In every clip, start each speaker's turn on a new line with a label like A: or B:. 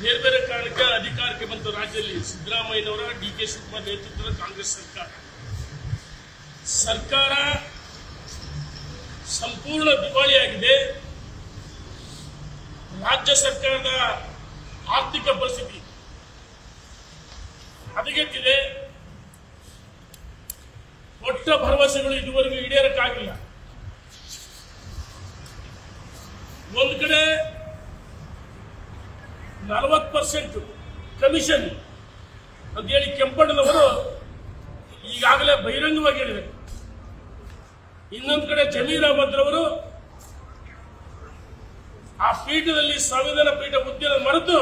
A: ಬೇರೆ ಬೇರೆ ಕಾರಣಕ್ಕೆ ಅಧಿಕಾರಕ್ಕೆ ಬಂತು ರಾಜ್ಯದಲ್ಲಿ ಸಿದ್ದರಾಮಯ್ಯನವರ ಡಿ ಕೆ ಶಿವಕುಮಾರ್ ನೇತೃತ್ವದ ಕಾಂಗ್ರೆಸ್ ಸರ್ಕಾರ ಸರ್ಕಾರ ಸಂಪೂರ್ಣ ದಿವಾಳಿಯಾಗಿದೆ ರಾಜ್ಯ ಸರ್ಕಾರದ ಆರ್ಥಿಕ ಪರಿಸ್ಥಿತಿ ಹದಗೆಟ್ಟಿದೆ ಕೊಟ್ಟ ಭರವಸೆಗಳು ಇದುವರೆಗೂ ಈಡೇರಕ್ಕಾಗಿಲ್ಲ ಒಂದು ಕಡೆ ನಲವತ್ತು ಪರ್ಸೆಂಟ್ ಕಮಿಷನ್ ಅಂತೇಳಿ ಕೆಂಪಣ್ಣನವರು ಈಗಾಗಲೇ ಬಹಿರಂಗವಾಗಿ ಹೇಳಿದರು ಇನ್ನೊಂದು ಕಡೆ ಜಮೀರ್ ಅಹಮದ್ ರವರು ಆ ಪೀಠದಲ್ಲಿ ಸಂವಿಧಾನ ಪೀಠ ಹುದ್ದೆಯನ್ನು ಮರೆತು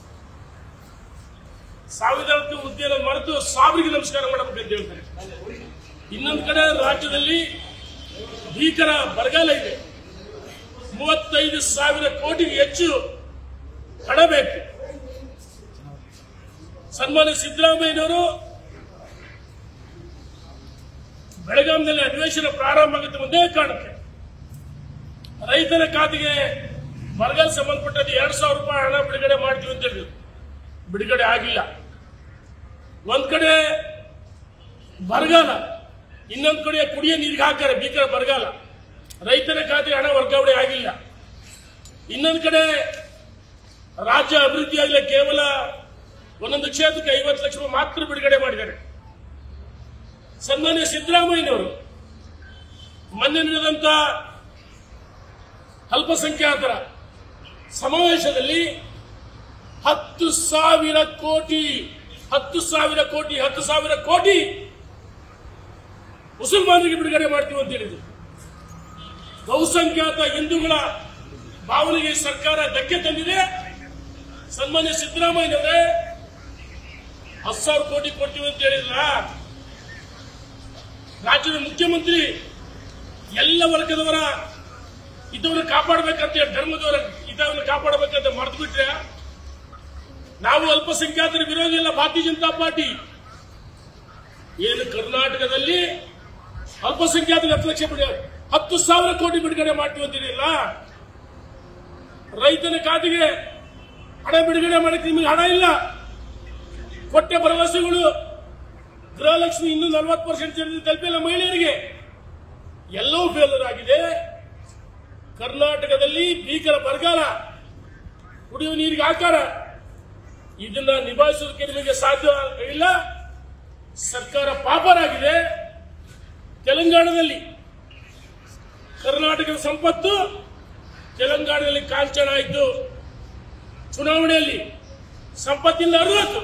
A: ಸಂವಿಧಾನಕ್ಕೆ ಹುದ್ದೆಯನ್ನು ಮರೆತು ಸಾವಿರಿಗೆ ನಮಸ್ಕಾರ ಮಾಡಬೇಕಂತ ಹೇಳ್ತಾರೆ ಇನ್ನೊಂದು ಕಡೆ ರಾಜ್ಯದಲ್ಲಿ ಭೀಕರ ಬರಗಾಲ ಇದೆ ಮೂವತ್ತೈದು ಸಾವಿರ ಕೋಟಿಗೆ ಹೆಚ್ಚು ಹಣ ಬೇಕು ಸನ್ಮಾನ್ಯ ಸಿದ್ದರಾಮಯ್ಯನವರು ಬೆಳಗಾಂನಲ್ಲಿ ಅಧಿವೇಶನ ಪ್ರಾರಂಭ ಆಗುತ್ತೆ ಒಂದೇ ಕಾರಣಕ್ಕೆ ರೈತರ ಖಾತೆಗೆ ಬರಗಾಲ ಸಂಬಂಧಪಟ್ಟದ್ದು ಎರಡ್ ಸಾವಿರ ರೂಪಾಯಿ ಹಣ ಬಿಡುಗಡೆ ಮಾಡ್ತೀವಿ ಅಂತ ಹೇಳಿದ್ರು ಬಿಡುಗಡೆ ಆಗಿಲ್ಲ ಒಂದ್ ಕಡೆ ಬರಗಾಲ ಇನ್ನೊಂದ್ ಕಡೆ ಕುಡಿಯೋ ನೀರಿಗೆ ಹಾಕ್ತಾರೆ ಭೀಕರ ಬರಗಾಲ ರೈತರ ಖಾತೆಗೆ ಹಣ ವರ್ಗಾವಣೆ ಆಗಿಲ್ಲ ಇನ್ನೊಂದು ಕಡೆ ರಾಜ್ಯ ಅಭಿವೃದ್ಧಿ ಆಗಲಿ ಕೇವಲ ಒಂದೊಂದು ಕ್ಷೇತ್ರಕ್ಕೆ ಐವತ್ತು ಲಕ್ಷ ರೂಪಾಯಿ ಮಾತ್ರ ಬಿಡುಗಡೆ ಮಾಡಿದ್ದಾರೆ ಸನ್ಮಾನ್ಯ ಸಿದ್ದರಾಮಯ್ಯನವರು ಮೊನ್ನೆ ನಡೆದಂತ ಅಲ್ಪಸಂಖ್ಯಾತರ ಸಮಾವೇಶದಲ್ಲಿ ಹತ್ತು ಸಾವಿರ ಕೋಟಿ ಹತ್ತು ಸಾವಿರ ಕೋಟಿ ಹತ್ತು ಸಾವಿರ ಕೋಟಿ ಮುಸಲ್ಮಾನರಿಗೆ ಬಿಡುಗಡೆ ಮಾಡ್ತೀವಿ ಅಂತ ಹೇಳಿದ್ರು ಬಹುಸಂಖ್ಯಾತ ಹಿಂದೂಗಳ ಭಾವನೆಗೆ ಸರ್ಕಾರ ಧಕ್ಕೆ ತಂದಿದೆ ಸನ್ಮಾನ್ಯ ಸಿದ್ದರಾಮಯ್ಯನವರೇ ಹತ್ತು ಸಾವಿರ ಕೋಟಿ ಕೊಡ್ತೀವಿ ಅಂತ ಹೇಳಿದ್ರ ರಾಜ್ಯದ ಮುಖ್ಯಮಂತ್ರಿ ಎಲ್ಲ ವರ್ಗದವರ ಇದನ್ನು ಕಾಪಾಡಬೇಕಂತ ಹೇಳಿ ಧರ್ಮದವರ ಇದನ್ನು ಕಾಪಾಡಬೇಕಂತ ಮರೆತು ಬಿಟ್ರೆ ನಾವು ಅಲ್ಪಸಂಖ್ಯಾತರ ವಿರೋಧಿ ಇಲ್ಲ ಭಾರತೀಯ ಜನತಾ ಪಾರ್ಟಿ ಏನು ಕರ್ನಾಟಕದಲ್ಲಿ ಅಲ್ಪಸಂಖ್ಯಾತರ ಹತ್ತು ಲಕ್ಷ ಬಿಡುಗಡೆ ಹತ್ತು ಸಾವಿರ ಕೋಟಿ ಬಿಡುಗಡೆ ಮಾಡ್ತೀವಿ ಅಂತೀರಿಲ್ಲ ರೈತನ ಖಾತೆಗೆ ಹಣ ಬಿಡುಗಡೆ ಮಾಡಕ್ಕೆ ನಿಮಗೆ ಹಣ ಇಲ್ಲ ಕೊಟ್ಟ ಭರವಸೆಗಳು ಗೃಹಲಕ್ಷ್ಮಿ ಇನ್ನೂ ನಲವತ್ತು ಪರ್ಸೆಂಟ್ ತಲುಪಿಲ್ಲ ಮಹಿಳೆಯರಿಗೆ ಎಲ್ಲವೂ ಫೇಲರ್ ಆಗಿದೆ ಕರ್ನಾಟಕದಲ್ಲಿ ಭೀಕರ ಬರಗಾಲ ಕುಡಿಯುವ ನೀರಿಗೆ ಆಕಾರ ಇದನ್ನ ನಿಭಾಯಿಸೋದಕ್ಕೆ ನಿಮಗೆ ಸಾಧ್ಯ ಇಲ್ಲ ಸರ್ಕಾರ ಪಾಪರಾಗಿದೆ ತೆಲಂಗಾಣದಲ್ಲಿ ಕರ್ನಾಟಕದ ಸಂಪತ್ತು ತೆಲಂಗಾಣದಲ್ಲಿ ಕಾಂಚನ ಆಯಿತು ಚುನಾವಣೆಯಲ್ಲಿ ಸಂಪತ್ತಿಲ್ಲ ಅರವತ್ತು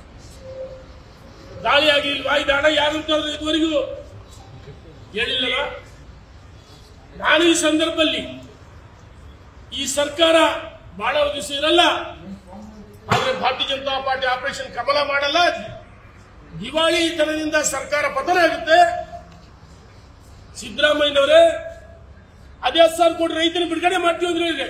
A: ದಾಳಿಯಾಗಿ ಇಲ್ಲಿ ವಾಯ್ದ ಹಣ ಯಾರಂತ ಇದುವರೆಗೂ ಹೇಳಿಲ್ಲಲ್ಲ ನಾನು ಈ ಸಂದರ್ಭದಲ್ಲಿ ಈ ಸರ್ಕಾರ ಬಹಳ ದಿವಸ ಇರಲ್ಲ ಆದ್ರೆ ಭಾರತೀಯ ಜನತಾ ಪಾರ್ಟಿ ಆಪರೇಷನ್ ಕಮಲ ಮಾಡಲ್ಲ ದಿವಾಳಿತನದಿಂದ ಸರ್ಕಾರ ಪತನ ಆಗುತ್ತೆ ಸಿದ್ದರಾಮಯ್ಯನವರೇ ಅದೇ ಹತ್ತು ಸಾವಿರ ಕೋಟಿ ರೈತರು ಬಿಡುಗಡೆ ಮಾಡ್ತೀವಿ ಅಂದ್ರೆ ಹೇಳಿದೆ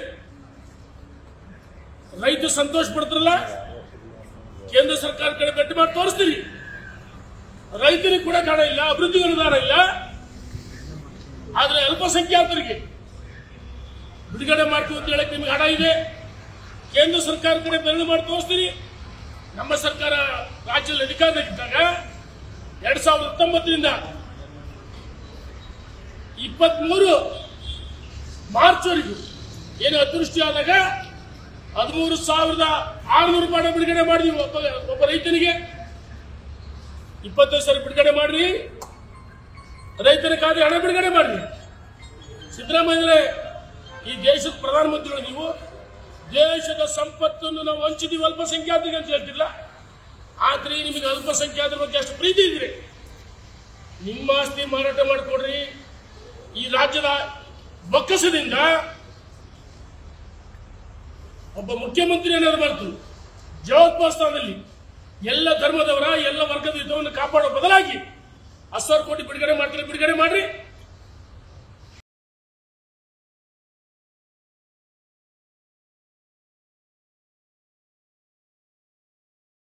A: ರೈತ ಸಂತೋಷ ಪಡ್ತಾರಲ್ಲ ಕೇಂದ್ರ ಸರ್ಕಾರ ಕಡೆ ಬೆಟ್ಟು ಮಾಡಿ ತೋರಿಸ್ತೀರಿ ರೈತರಿಗೆ ಕೂಡ ಹಣ ಇಲ್ಲ ಅಭಿವೃದ್ಧಿಗೆ ಅನುದಾನ ಇಲ್ಲ ಆದ್ರೆ ಅಲ್ಪಸಂಖ್ಯಾತರಿಗೆ ಬಿಡುಗಡೆ ಮಾಡ್ತೀವಿ ಅಂತ ಹೇಳಕ್ಕೆ ನಿಮ್ಗೆ ಹಣ ಇದೆ ಕೇಂದ್ರ ಸರ್ಕಾರ ಕಡೆ ಬೆರಳು ಮಾಡಿ ತೋರಿಸ್ತೀರಿ ನಮ್ಮ ಸರ್ಕಾರ ರಾಜ್ಯದಲ್ಲಿ ಅಧಿಕಾರದಲ್ಲಿದ್ದಾಗ ಎರಡ್ ಸಾವಿರದ ಹತ್ತೊಂಬತ್ತರಿಂದ ಇಪ್ಪತ್ಮೂರು ಮಾರ್ಚ್ವರೆಗೂ ಏನು ಅತಿವೃಷ್ಟಿ ಆದಾಗ ಹದಿಮೂರು ಸಾವಿರದ ಆರುನೂರು ರೂಪಾಯಿ ಹಣ ಬಿಡುಗಡೆ ಮಾಡಿದ್ವಿ ಒಬ್ಬ ಒಬ್ಬ ರೈತನಿಗೆ ಇಪ್ಪತ್ತೈದು ಸಾವಿರ ಬಿಡುಗಡೆ ಮಾಡ್ರಿ ರೈತರ ಖಾತೆ ಹಣ ಬಿಡುಗಡೆ ಮಾಡ್ರಿ ಸಿದ್ದರಾಮಯ್ಯರೇ ಈ ದೇಶದ ಪ್ರಧಾನಮಂತ್ರಿಗಳು ನೀವು ದೇಶದ ಸಂಪತ್ತನ್ನು ನಾವು ಹಂಚಿದೀವಿ ಅಲ್ಪಸಂಖ್ಯಾತರಿಗೆ ಅಂತ ಹೇಳ್ತಿಲ್ಲ ಆದ್ರೆ ನಿಮಗೆ ಅಲ್ಪಸಂಖ್ಯಾತರ ಬಗ್ಗೆ ಅಷ್ಟು ಪ್ರೀತಿ ಇದ್ರೆ ನಿಮ್ಮ ಆಸ್ತಿ ಮಾರಾಟ ಮಾಡಿಕೊಡ್ರಿ ಈ ರಾಜ್ಯದ ಬೊಕ್ಕಸದಿಂದ ಒಬ್ಬ ಮುಖ್ಯಮಂತ್ರಿ ಏನಾದ್ರು ಬರ್ತು ಜವಾಬ್ದಾರ ಸ್ಥಾನದಲ್ಲಿ ಎಲ್ಲ ಧರ್ಮದವರ ಎಲ್ಲ ವರ್ಗದ ಹಿತವನ್ನು ಕಾಪಾಡೋ ಬದಲಾಗಿ ಹತ್ತು ಸಾವಿರ ಕೋಟಿ ಬಿಡುಗಡೆ ಮಾಡ್ತಾರೆ ಬಿಡುಗಡೆ ಮಾಡ್ರಿ